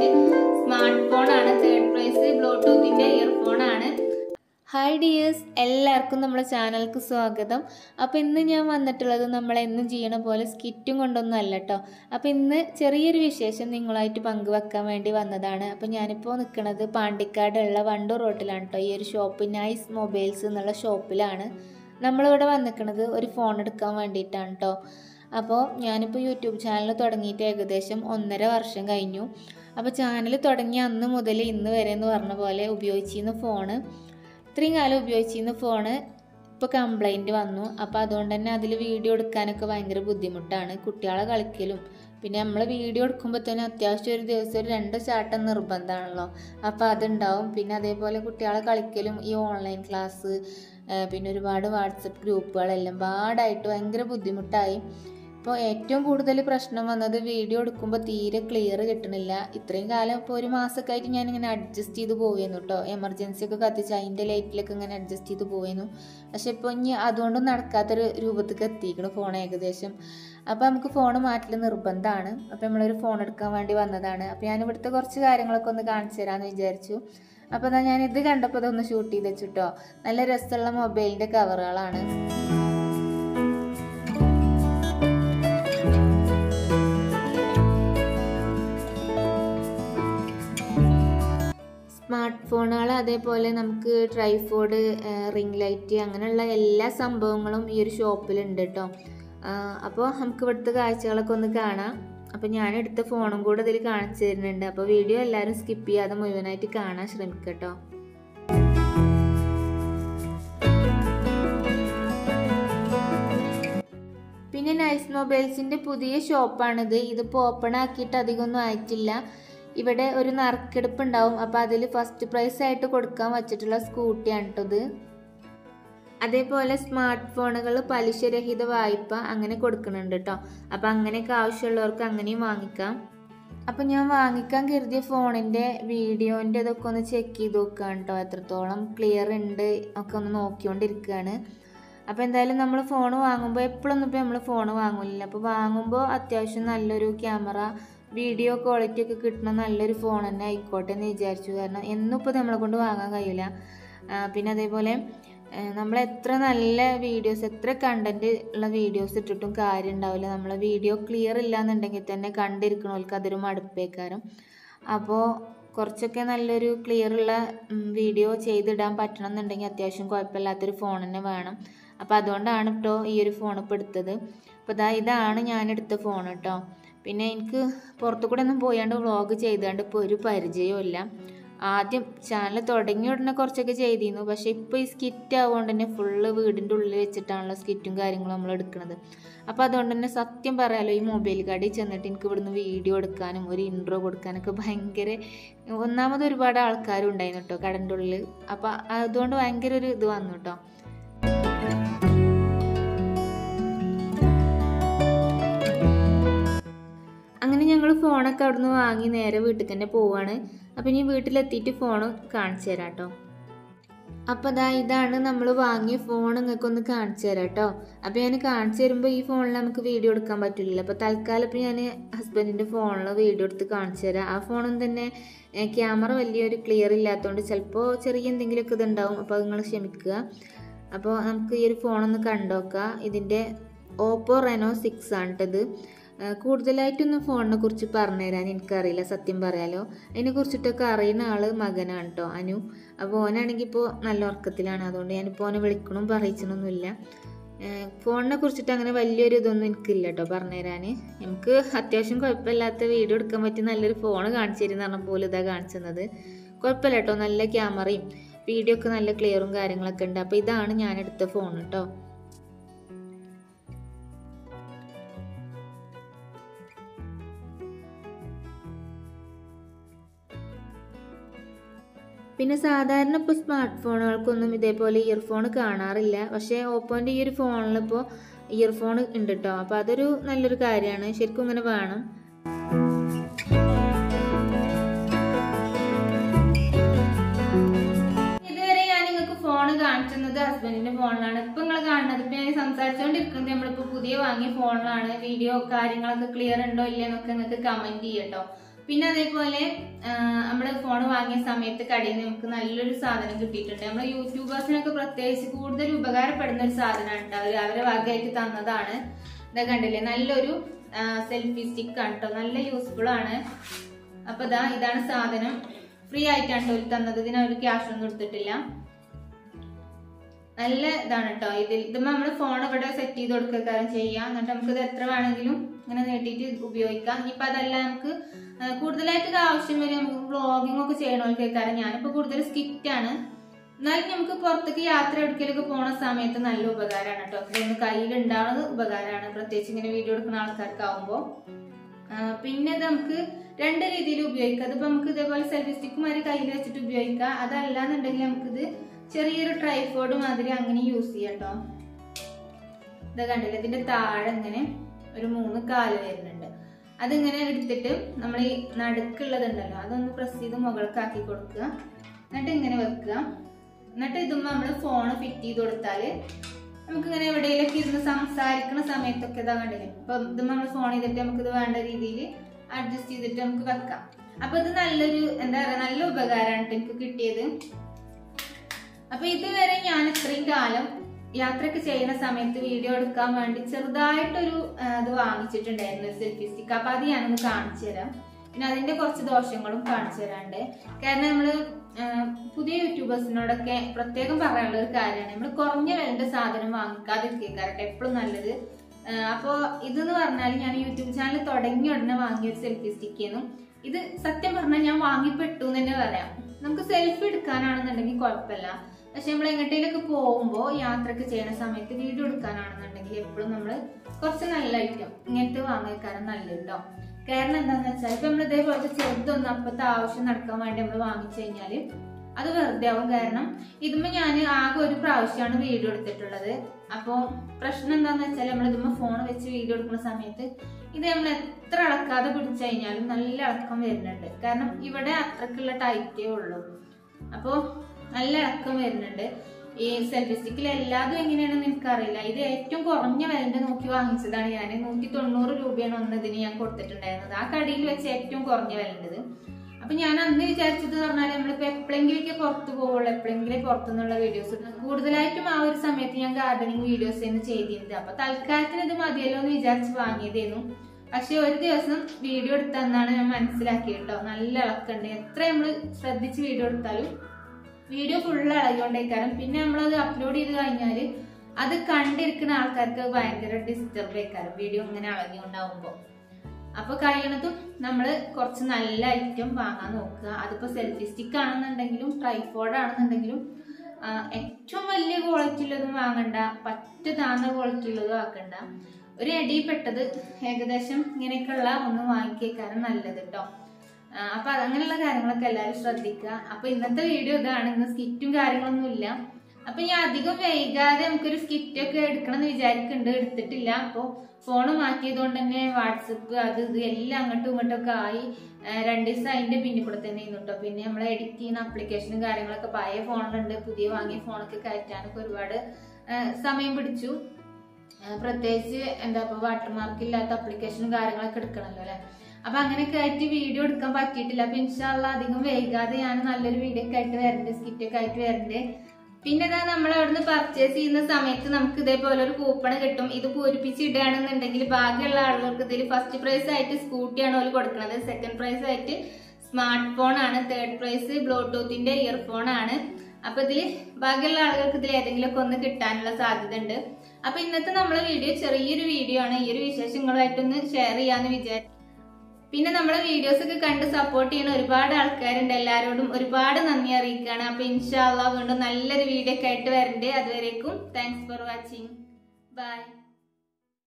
smart phone ആണ് third prize ബ്ലൂടൂത്തിന്റെ earphone ആണ് ഹായ് ഡിയേഴ്സ് എല്ലാവർക്കും നമ്മുടെ ചാനലിലേക്ക് സ്വാഗതം അപ്പോൾ ഇന്ന് ഞാൻ വന്നിട്ടുള്ളത് നമ്മളെന്നും ചെയ്യണ പോലെ സ്കിറ്റും കൊണ്ടൊന്നും അല്ല കേട്ടോ അപ്പോൾ ഇന്ന് ചെറിയൊരു വിശേഷം നിങ്ങളായിട്ട് പങ്കുവെക്കാൻ വേണ്ടി വന്നതാണ് അപ്പോൾ ഞാനിപ്പോൾ നിൽക്കുന്നത് പാണ്ടിക്കാടുള്ള വണ്ടൂർ റോട്ടിലാണ് കേട്ടോ ഈ ഒരു ഷോപ്പ് നൈസ് മൊബൈൽസ് എന്നുള്ള ഷോപ്പിലാണ് നമ്മളിവിടെ വന്നിരിക്കുന്നത് ഒരു ഫോൺ എടുക്കാൻ വേണ്ടിയിട്ടാണ് കേട്ടോ അപ്പോൾ ഞാനിപ്പോൾ യൂട്യൂബ് ചാനൽ തുടങ്ങിയിട്ട് ഏകദേശം ഒന്നര വർഷം കഴിഞ്ഞു അപ്പോൾ ചാനൽ തുടങ്ങിയ അന്ന് മുതൽ ഇന്ന് വരെ എന്ന് പറഞ്ഞ പോലെ ഉപയോഗിച്ചിരുന്ന ഫോണ് ഇത്രയും കാലം ഉപയോഗിച്ചിരുന്ന ഫോണ് ഇപ്പോൾ കംപ്ലൈൻറ്റ് വന്നു അപ്പോൾ അതുകൊണ്ട് തന്നെ അതിൽ വീഡിയോ എടുക്കാനൊക്കെ ഭയങ്കര ബുദ്ധിമുട്ടാണ് കുട്ടികളെ കളിക്കലും പിന്നെ നമ്മൾ വീഡിയോ എടുക്കുമ്പോൾ തന്നെ അത്യാവശ്യം ഒരു ദിവസം ഒരു രണ്ട് ചാട്ടം നിർബന്ധമാണല്ലോ അപ്പോൾ അതുണ്ടാവും പിന്നെ അതേപോലെ കുട്ടികളെ കളിക്കലും ഈ ഓൺലൈൻ ക്ലാസ് പിന്നെ ഒരുപാട് വാട്സപ്പ് ഗ്രൂപ്പുകളെല്ലാം പാടായിട്ട് ഭയങ്കര ബുദ്ധിമുട്ടായി ഇപ്പോൾ ഏറ്റവും കൂടുതൽ പ്രശ്നം വന്നത് വീഡിയോ എടുക്കുമ്പോൾ തീരെ ക്ലിയർ കിട്ടണില്ല ഇത്രയും കാലം ഇപ്പോൾ ഒരു മാസമൊക്കെ ആയിട്ട് ഞാനിങ്ങനെ അഡ്ജസ്റ്റ് ചെയ്ത് പോവുന്നു കേട്ടോ എമർജൻസി ഒക്കെ കത്തിച്ച് അതിൻ്റെ ലൈറ്റിലൊക്കെ ഇങ്ങനെ അഡ്ജസ്റ്റ് ചെയ്ത് പോവുന്നു പക്ഷെ ഇപ്പോൾ ഇനി അതുകൊണ്ടും നടക്കാത്തൊരു രൂപത്തേക്ക് എത്തിക്കണം ഫോൺ ഏകദേശം അപ്പോൾ നമുക്ക് ഫോൺ മാറ്റൽ നിർബന്ധമാണ് അപ്പോൾ നമ്മളൊരു ഫോൺ എടുക്കാൻ വേണ്ടി വന്നതാണ് അപ്പോൾ ഞാൻ ഇവിടുത്തെ കുറച്ച് കാര്യങ്ങളൊക്കെ ഒന്ന് കാണിച്ചു തരാമെന്ന് വിചാരിച്ചു അപ്പോൾ എന്നാൽ ഞാൻ ഇത് കണ്ടപ്പോൾ ഇതൊന്ന് ഷൂട്ട് ചെയ്ത് വെച്ചിട്ടോ നല്ല രസമുള്ള മൊബൈലിൻ്റെ കവറുകളാണ് സ്മാർട്ട് ഫോണുകൾ അതേപോലെ നമുക്ക് ട്രൈഫോഡ് റിംഗ് ലൈറ്റ് അങ്ങനെയുള്ള എല്ലാ സംഭവങ്ങളും ഈ ഒരു ഷോപ്പിലുണ്ട് കേട്ടോ അപ്പോൾ നമുക്ക് ഇവിടുത്തെ കാഴ്ചകളൊക്കെ ഒന്ന് കാണാം അപ്പോൾ ഞാൻ എടുത്ത ഫോണും കൂടെ ഇതിൽ കാണിച്ചു തരുന്നുണ്ട് അപ്പോൾ വീഡിയോ എല്ലാവരും സ്കിപ്പ് ചെയ്യാതെ മുഴുവനായിട്ട് കാണാൻ ശ്രമിക്കട്ടോ പിന്നെ നൈസ് മൊബൈൽസിൻ്റെ പുതിയ ഷോപ്പാണിത് ഇതിപ്പോൾ ഓപ്പൺ ആക്കിയിട്ട് അധികമൊന്നും ആയിട്ടില്ല ഇവിടെ ഒരു നറുക്കെടുപ്പ് ഉണ്ടാവും അപ്പോൾ അതിൽ ഫസ്റ്റ് പ്രൈസ് ആയിട്ട് കൊടുക്കാൻ വച്ചിട്ടുള്ള സ്കൂട്ടിയാണ് കേട്ടത് അതേപോലെ സ്മാർട്ട് ഫോണുകൾ പലിശരഹിത വായ്പ അങ്ങനെ കൊടുക്കുന്നുണ്ട് കേട്ടോ അപ്പോൾ അങ്ങനെയൊക്കെ ആവശ്യമുള്ളവർക്ക് അങ്ങനെയും വാങ്ങിക്കാം അപ്പം ഞാൻ വാങ്ങിക്കാൻ കരുതിയ ഫോണിൻ്റെ വീഡിയോൻ്റെ ഇതൊക്കെ ഒന്ന് ചെക്ക് ചെയ്ത് നോക്കുകയാണ് കേട്ടോ എത്രത്തോളം ക്ലിയർ ഉണ്ട് ഒക്കെ ഒന്ന് നോക്കിക്കൊണ്ടിരിക്കുകയാണ് അപ്പോൾ എന്തായാലും നമ്മൾ ഫോൺ വാങ്ങുമ്പോൾ എപ്പോഴൊന്നും ഇപ്പോൾ നമ്മൾ ഫോൺ വാങ്ങില്ല അപ്പോൾ വാങ്ങുമ്പോൾ അത്യാവശ്യം നല്ലൊരു ക്യാമറ വീഡിയോ ക്വാളിറ്റി ഒക്കെ കിട്ടുന്ന നല്ലൊരു ഫോൺ തന്നെ ആയിക്കോട്ടെ എന്ന് വിചാരിച്ചു കാരണം എന്നും ഇപ്പോൾ നമ്മളെ കൊണ്ട് വാങ്ങാൻ കഴിയില്ല പിന്നെ അതേപോലെ നമ്മൾ എത്ര നല്ല വീഡിയോസ് എത്ര കണ്ടൻറ്റ് ഉള്ള വീഡിയോസ് ഇട്ടിട്ടും കാര്യം ഉണ്ടാവില്ല നമ്മളെ വീഡിയോ ക്ലിയർ ഇല്ല എന്നുണ്ടെങ്കിൽ തന്നെ കണ്ടിരിക്കണവർക്ക് അതൊരു മടുപ്പേക്കാരം അപ്പോൾ കുറച്ചൊക്കെ നല്ലൊരു ക്ലിയർ ഉള്ള വീഡിയോ ചെയ്തിടാൻ പറ്റണം എന്നുണ്ടെങ്കിൽ അത്യാവശ്യം കുഴപ്പമില്ലാത്തൊരു ഫോൺ തന്നെ വേണം അപ്പോൾ അതുകൊണ്ടാണ് കേട്ടോ ഈ ഒരു ഫോൺ ഇപ്പോൾ എടുത്തത് അപ്പോൾ ഇതാ ഇതാണ് ഞാൻ എടുത്ത ഫോൺ കേട്ടോ പിന്നെ എനിക്ക് പുറത്തു കൂടെ ഒന്നും പോയാണ്ട് വ്ളോഗ് ചെയ്താണ്ട് ഇപ്പോൾ ഒരു പരിചയവും ഇല്ല ആദ്യം ചാനൽ തുടങ്ങിയ ഉടനെ കുറച്ചൊക്കെ ചെയ്തിരുന്നു പക്ഷേ ഇപ്പോൾ ഈ സ്കിറ്റ് ആവുകൊണ്ട് തന്നെ ഫുള്ള് വീടിൻ്റെ ഉള്ളിൽ വെച്ചിട്ടാണല്ലോ സ്കിറ്റും കാര്യങ്ങളും നമ്മൾ എടുക്കുന്നത് അപ്പോൾ അതുകൊണ്ട് തന്നെ സത്യം പറയാലോ ഈ മൊബൈൽ കടയിൽ ചെന്നിട്ട് എനിക്ക് ഇവിടുന്ന് വീഡിയോ എടുക്കാനും ഒരു ഇൻട്രോ കൊടുക്കാനൊക്കെ ഭയങ്കര ഒന്നാമത് ഒരുപാട് ആൾക്കാരും ഉണ്ടായിരുന്നു കേട്ടോ കടൻ്റെ ഉള്ളിൽ അപ്പോൾ അതുകൊണ്ട് ഭയങ്കര ഒരു ഇത് വന്നു കേട്ടോ അങ്ങനെ ഞങ്ങൾ ഫോണൊക്കെ അവിടുന്ന് വാങ്ങി നേരെ വീട്ടിൽ തന്നെ പോവാണ് അപ്പം ഇനി വീട്ടിലെത്തിയിട്ട് ഫോൺ കാണിച്ചു തരാം കേട്ടോ അപ്പോൾ അതാ ഇതാണ് നമ്മൾ വാങ്ങിയ ഫോൺ നിങ്ങൾക്ക് ഒന്ന് കാണിച്ചു തരാം കേട്ടോ അപ്പോൾ ഞാൻ കാണിച്ചു തരുമ്പോൾ ഈ ഫോണിൽ നമുക്ക് വീഡിയോ എടുക്കാൻ പറ്റില്ലല്ലോ അപ്പോൾ തൽക്കാലം ഇപ്പോൾ ഞാൻ ഹസ്ബൻഡിൻ്റെ ഫോണിൽ വീഡിയോ എടുത്ത് കാണിച്ചു തരാം ആ ഫോണും തന്നെ ക്യാമറ വലിയൊരു ക്ലിയർ ഇല്ലാത്തതുകൊണ്ട് ചിലപ്പോൾ ചെറിയ എന്തെങ്കിലുമൊക്കെ ഇതുണ്ടാവും അപ്പോൾ നിങ്ങൾ ക്ഷമിക്കുക അപ്പോൾ നമുക്ക് ഈ ഒരു ഫോണൊന്ന് കണ്ടോക്കാം ഇതിൻ്റെ ഓപ്പോ റെനോ സിക്സ് ആണ് കേട്ടത് കൂടുതലായിട്ടൊന്നും ഫോണിനെ കുറിച്ച് പറഞ്ഞുതരാൻ എനിക്കറിയില്ല സത്യം പറയാലോ അതിനെ കുറിച്ചിട്ടൊക്കെ അറിയുന്ന ആൾ മകനാണ് കേട്ടോ അനു അപ്പോൾ ഓനാണെങ്കിൽ ഇപ്പോൾ നല്ല ഉറക്കത്തിലാണ് അതുകൊണ്ട് ഞാനിപ്പോൾ ഓനെ വിളിക്കണം പറയിച്ചണമൊന്നുമില്ല ഫോണിനെ കുറിച്ചിട്ട് അങ്ങനെ വലിയൊരു ഇതൊന്നും എനിക്കില്ല കേട്ടോ പറഞ്ഞുതരാൻ നമുക്ക് അത്യാവശ്യം കുഴപ്പമില്ലാത്ത വീഡിയോ എടുക്കാൻ പറ്റിയ നല്ലൊരു ഫോൺ കാണിച്ചു തരുന്ന പറഞ്ഞ പോലെ ഇതാ കാണിച്ചത് കുഴപ്പമില്ല കേട്ടോ നല്ല ക്യാമറയും വീഡിയോ ഒക്കെ നല്ല ക്ലിയറും കാര്യങ്ങളൊക്കെ ഉണ്ട് അപ്പോൾ ഇതാണ് ഞാൻ എടുത്ത ഫോൺ കേട്ടോ പിന്നെ സാധാരണ ഇപ്പോൾ സ്മാർട്ട് ഫോണുകൾക്കൊന്നും ഇതേപോലെ ഇയർഫോൺ കാണാറില്ല പക്ഷേ ഓപ്പോൻ്റെ ഈ ഒരു ഫോണിലിപ്പോൾ ഇയർഫോൺ ഉണ്ട് കേട്ടോ അപ്പോൾ അതൊരു നല്ലൊരു കാര്യമാണ് ശരിക്കും ഇങ്ങനെ വേണം ഇതുവരെ ഞാൻ നിങ്ങൾക്ക് ഫോൺ കാണിച്ചുന്നത് ഹസ്ബൻഡിന്റെ ഫോണിലാണ് ഇപ്പൊ നിങ്ങൾ കാണുന്നത് ഇപ്പൊ ഞാൻ സംസാരിച്ചുകൊണ്ടിരിക്കുന്നത് നമ്മളിപ്പോ പുതിയ വാങ്ങിയ ഫോണിലാണ് വീഡിയോ കാര്യങ്ങളൊക്കെ ക്ലിയർ ഉണ്ടോ ഇല്ലയെന്നൊക്കെ നിങ്ങൾക്ക് കമന്റ് ചെയ്യട്ടോ പിന്നെ അതേപോലെ നമ്മൾ ഫോൺ വാങ്ങിയ സമയത്ത് കടയിൽ നിന്ന് നമുക്ക് നല്ലൊരു സാധനം കിട്ടിയിട്ടുണ്ട് നമ്മൾ യൂട്യൂബേഴ്സിനൊക്കെ പ്രത്യേകിച്ച് കൂടുതൽ ഉപകാരപ്പെടുന്ന ഒരു സാധനമാണ് കേട്ടോ അവർ അവരെ വകയായിട്ട് തന്നതാണ് ഇതാ കണ്ടില്ലേ നല്ലൊരു സെൽഫി സ്റ്റിക്ക് ആണ് കേട്ടോ നല്ല യൂസ്ഫുൾ ആണ് അപ്പൊ ഇതാ ഇതാണ് സാധനം ഫ്രീ ആയിട്ടാണ് അവർ തന്നത് ഇതിന് അവർ ക്യാഷ് ഒന്നും എടുത്തിട്ടില്ല നല്ല ഇതാണ് കേട്ടോ ഇതിൽ ഇത് നമ്മൾ ഫോൺ ഇവിടെ സെറ്റ് ചെയ്ത് കൊടുക്കുക ചെയ്യാം എന്നിട്ട് നമുക്ക് ഇത് എത്ര വേണമെങ്കിലും ഇങ്ങനെ നീട്ടിയിട്ട് ഉപയോഗിക്കാം ഇനിയിപ്പോൾ അതല്ല നമുക്ക് ആ, കൂടുതലായിട്ട് ഇത് ആവശ്യം വരും നമുക്ക് വ്ളോഗിംഗ് ഒക്കെ ചെയ്യണമല്ലോ കാരണം ഞാനിപ്പോൾ കൂടുതൽ സ്കിറ്റ് ആണ് എന്നാലും നമുക്ക് പുറത്തേക്ക് യാത്ര എടുക്കലൊക്കെ പോണ സമയത്ത് നല്ല ഉപകാരമാണ് കേട്ടോ ഇതൊന്ന് കയ്യിലുണ്ടാവുന്നത് ഉപകാരമാണ് പ്രത്യേകിച്ച് ഇങ്ങനെ വീഡിയോ എടുക്കുന്ന ആൾക്കാർക്കാവുമ്പോൾ പിന്നെ ഇത് നമുക്ക് രണ്ട് രീതിയിൽ ഉപയോഗിക്കാം അതിപ്പോൾ നമുക്ക് ഇതേപോലെ സെൽഫി സ്റ്റിക്ക് മാതിരി കയ്യിൽ വെച്ചിട്ട് ഉപയോഗിക്കാം അതല്ല എന്നുണ്ടെങ്കിൽ നമുക്കിത് ചെറിയൊരു ട്രൈഫോർഡ് മാതിരി അങ്ങനെ യൂസ് ചെയ്യാം കേട്ടോ ഇത് കണ്ടില്ല ഇതിന്റെ താഴെ ഇങ്ങനെ ഒരു മൂന്ന് കാല് വരുന്നുണ്ട് അതിങ്ങനെ എടുത്തിട്ട് നമ്മൾ ഈ നടുക്കുള്ളതുണ്ടല്ലോ അതൊന്ന് പ്രസ് ചെയ്ത് മുകൾക്കാക്കി കൊടുക്കുക എന്നിട്ട് ഇങ്ങനെ വെക്കുക എന്നിട്ട് ഇതുമ്പോൾ നമ്മൾ ഫോൺ ഫിറ്റ് ചെയ്ത് കൊടുത്താൽ നമുക്ക് ഇങ്ങനെ എവിടെയെങ്കിലൊക്കെ ഇരുന്ന് സംസാരിക്കുന്ന സമയത്തൊക്കെ ഇതാ കണ്ടില്ലേ ഇപ്പൊ ഇത് നമ്മൾ ഫോൺ ചെയ്തിട്ട് നമുക്ക് ഇത് വേണ്ട രീതിയിൽ അഡ്ജസ്റ്റ് ചെയ്തിട്ട് നമുക്ക് വെക്കാം അപ്പൊ ഇത് നല്ലൊരു എന്താ പറയാ നല്ല ഉപകാരമാണ് ട്ടോ എനിക്ക് കിട്ടിയത് അപ്പൊ ഇതുവരെ ഞാൻ ഇത്രയും കാലം യാത്രയൊക്കെ ചെയ്യുന്ന സമയത്ത് വീഡിയോ എടുക്കാൻ വേണ്ടി ചെറുതായിട്ടൊരു ആ, ഇത് വാങ്ങിച്ചിട്ടുണ്ടായിരുന്നു സെൽഫി സ്റ്റിക്ക് അപ്പൊ അത് ഞാനൊന്ന് കാണിച്ചു തരാം പിന്നെ അതിന്റെ കുറച്ച് ദോഷങ്ങളും കാണിച്ചു തരാണ്ട് കാരണം നമ്മള് ആ, പുതിയ യൂട്യൂബേഴ്സിനോടൊക്കെ പ്രത്യേകം പറയാനുള്ള ഒരു കാര്യമാണ് നമ്മൾ കുറഞ്ഞ വിലന്റെ സാധനം വാങ്ങിക്കാതിരിക്കുക കാരണം എപ്പോഴും നല്ലത് ആ, അപ്പോ ഇതെന്ന് പറഞ്ഞാൽ ഞാൻ യൂട്യൂബ് ചാനൽ തുടങ്ങിയ ഉടനെ വാങ്ങിയ ഒരു സെൽഫി സ്റ്റിക്കായിരുന്നു ഇത് സത്യം പറഞ്ഞാൽ ഞാൻ വാങ്ങിപ്പെട്ടു എന്ന് തന്നെ പറയാം നമുക്ക് സെൽഫി എടുക്കാനാണെന്നുണ്ടെങ്കിൽ കുഴപ്പമില്ല പക്ഷെ നമ്മൾ എങ്ങോട്ടേലൊക്കെ പോകുമ്പോൾ യാത്രയൊക്കെ ചെയ്യുന്ന സമയത്ത് വീഡിയോ എടുക്കാനാണെന്നുണ്ടെങ്കിൽ എപ്പോഴും നമ്മൾ കുറച്ച് നല്ല ഐറ്റം ഇങ്ങനത്തെ വാങ്ങിക്കാനും നല്ലത് കേട്ടോ കാരണം എന്താന്ന് വെച്ചാൽ ഇപ്പൊ നമ്മൾ ഇതേപോലത്തെ ചെറുതൊന്നും അപ്പത്തെ ആവശ്യം നടക്കാൻ വേണ്ടി നമ്മൾ വാങ്ങിച്ചു കഴിഞ്ഞാല് അത് വെറുതെ ആവും കാരണം ഇതുമ്പോ ഞാൻ ആകെ ഒരു പ്രാവശ്യമാണ് വീഡിയോ എടുത്തിട്ടുള്ളത് അപ്പോൾ പ്രശ്നം എന്താന്ന് വെച്ചാൽ നമ്മൾ ഇതുമ്പോ ഫോൺ വെച്ച് വീഡിയോ എടുക്കുന്ന സമയത്ത് ഇത് നമ്മൾ എത്ര ഇളക്കാതെ പിടിച്ചു കഴിഞ്ഞാലും നല്ല ഇളക്കം വരുന്നുണ്ട് കാരണം ഇവിടെ അത്രക്കുള്ള ടൈറ്റേ ഉള്ളൂ അപ്പോൾ നല്ല ഇളക്കം വരുന്നുണ്ട് ഈ സെൽഫി സ്റ്റിക്കിൽ എല്ലാതും എങ്ങനെയാണെന്ന് എനിക്കറിയില്ല ഇത് ഏറ്റവും കുറഞ്ഞ വിലന്റെ നോക്കി വാങ്ങിച്ചതാണ് ഞാൻ നൂറ്റി തൊണ്ണൂറ് രൂപയാണ് ഒന്നതിന് ഞാൻ കൊടുത്തിട്ടുണ്ടായിരുന്നത് ആ കടയിൽ വെച്ച് ഏറ്റവും കുറഞ്ഞ വിലൻ്റെത് അപ്പൊ ഞാൻ അന്ന് വിചാരിച്ചത് പറഞ്ഞാൽ നമ്മളിപ്പോ എപ്പോഴെങ്കിലൊക്കെ പുറത്ത് പോവുള്ളൂ എപ്പോഴെങ്കിലും പുറത്തുനിന്നുള്ള വീഡിയോസ് കൂടുതലായിട്ടും ആ ഒരു സമയത്ത് ഞാൻ ഗാർഡനിങ് വീഡിയോസ് ആയിരുന്നു ചെയ്തിരുന്നത് അപ്പൊ തൽക്കാലത്തിന് ഇത് മതിയല്ലോ എന്ന് വിചാരിച്ച് വാങ്ങിയതായിരുന്നു പക്ഷെ ഒരു ദിവസം വീഡിയോ എടുത്തന്നാണ് ഞാൻ മനസ്സിലാക്കിയത് കേട്ടോ നല്ല ഇളക്കുണ്ട് എത്ര നമ്മൾ ശ്രദ്ധിച്ച് വീഡിയോ എടുത്താലും വീഡിയോ ഫുള്ള് ഇളകിക്കൊണ്ടേക്കാരം പിന്നെ നമ്മളത് അപ്ലോഡ് ചെയ്ത് കഴിഞ്ഞാൽ അത് കണ്ടിരിക്കുന്ന ആൾക്കാർക്ക് അത് ഭയങ്കര ഡിസ്റ്റർബ് ആയിക്കാരം വീഡിയോ ഇങ്ങനെ ഇളകിക്കൊണ്ടാവുമ്പോൾ അപ്പൊ കഴിയണതും നമ്മൾ കുറച്ച് നല്ല ഐറ്റം വാങ്ങാൻ നോക്കുക അതിപ്പോ സെൽഫി സ്റ്റിക്ക് ആണെന്നുണ്ടെങ്കിലും ട്രൈഫോർഡ് ആണെന്നുണ്ടെങ്കിലും ആ, ഏറ്റവും വലിയ ക്വാളിറ്റി ഉള്ളതും വാങ്ങണ്ട പറ്റ താന്ന ക്വാളിറ്റി ഉള്ളതും ആക്കണ്ട ഒരു എടിപ്പെട്ടത് ഏകദേശം ഇങ്ങനെയൊക്കെയുള്ള ഒന്ന് വാങ്ങിക്കേക്കാരം നല്ലത് കേട്ടോ ആ, അപ്പൊ അത് അങ്ങനെയുള്ള കാര്യങ്ങളൊക്കെ എല്ലാവരും ശ്രദ്ധിക്കുക അപ്പൊ ഇന്നത്തെ വീഡിയോ ഇതാണ് ഇന്ന് സ്കിറ്റും കാര്യങ്ങളൊന്നും ഇല്ല അപ്പൊ ഞാൻ അധികം വൈകാതെ നമുക്കൊരു സ്കിറ്റ് ഒക്കെ എടുക്കണം എന്ന് വിചാരിക്കുന്നുണ്ട് എടുത്തിട്ടില്ല അപ്പൊ ഫോൺ മാറ്റിയത് കൊണ്ട് തന്നെ വാട്സപ്പ് അത് ഇത് എല്ലാം അങ്ങോട്ടും ഇങ്ങോട്ടും ഒക്കെ ആയി ആ, രണ്ട് ദിവസം അതിന്റെ പിന്നിൽ കൂടെ തന്നെ ഇരുന്നു കേട്ടോ പിന്നെ നമ്മൾ എഡിറ്റ് ചെയ്യുന്ന അപ്ലിക്കേഷനും കാര്യങ്ങളൊക്കെ പഴയ ഫോണിലുണ്ട് പുതിയ വാങ്ങിയ ഫോണൊക്കെ കയറ്റാനൊക്കെ ഒരുപാട് ആ, സമയം പിടിച്ചു ആ, പ്രത്യേകിച്ച് എന്താ ഇപ്പൊ വാട്ടർമാർക്ക് ഇല്ലാത്ത അപ്ലിക്കേഷനും കാര്യങ്ങളൊക്കെ എടുക്കണല്ലോ അല്ലെ അപ്പൊ അങ്ങനെയൊക്കെ ആയിട്ട് വീഡിയോ എടുക്കാൻ പറ്റിയിട്ടില്ല അപ്പൊ ഇൻഷാല്ല അധികം വൈകാതെ ഞാൻ നല്ലൊരു വീഡിയോ ഒക്കെ ആയിട്ട് വരണ്ട് സ്കിറ്റ് ഒക്കെ ആയിട്ട് വരണ്ട് പിന്നെ ഇതാ നമ്മൾ അവിടുന്ന് പർച്ചേസ് ചെയ്യുന്ന സമയത്ത് നമുക്ക് ഇതേപോലെ ഒരു കൂപ്പൺ കിട്ടും ഇത് പൂരിപ്പിച്ച് ഇടുകയാണെന്നുണ്ടെങ്കിൽ ബാക്കിയുള്ള ആളുകൾക്ക് ഇതിൽ ഫസ്റ്റ് പ്രൈസ് ആയിട്ട് സ്കൂട്ടിയാണ് അവർ കൊടുക്കുന്നത് സെക്കൻഡ് പ്രൈസ് ആയിട്ട് സ്മാർട്ട് ഫോൺ ആണ് തേർഡ് പ്രൈസ് ബ്ലൂടൂത്തിന്റെ ഇയർഫോൺ ആണ് അപ്പൊ ഇതിൽ ബാക്കിയുള്ള ആളുകൾക്ക് ഇതിൽ ഏതെങ്കിലും ഒക്കെ ഒന്ന് കിട്ടാനുള്ള സാധ്യത ഉണ്ട് അപ്പൊ ഇന്നത്തെ നമ്മളെ വീഡിയോ ചെറിയൊരു വീഡിയോ ആണ് ഈ ഒരു വിശേഷങ്ങളുമായിട്ടൊന്ന് ഷെയർ ചെയ്യാന്ന് വിചാരിച്ചു പിന്നെ നമ്മുടെ വീഡിയോസ് ഒക്കെ കണ്ട് സപ്പോർട്ട് ചെയ്യുന്ന ഒരുപാട് ആൾക്കാരുണ്ട് എല്ലാവരോടും ഒരുപാട് നന്ദി അറിയിക്കുകയാണ് അപ്പൊ ഇൻഷാല്ല വീണ്ടും നല്ലൊരു വീഡിയോ ഒക്കെ ആയിട്ട് വരണ്ടേ അതുവരേക്കും താങ്ക്സ് ഫോർ വാച്ചിങ് ബൈ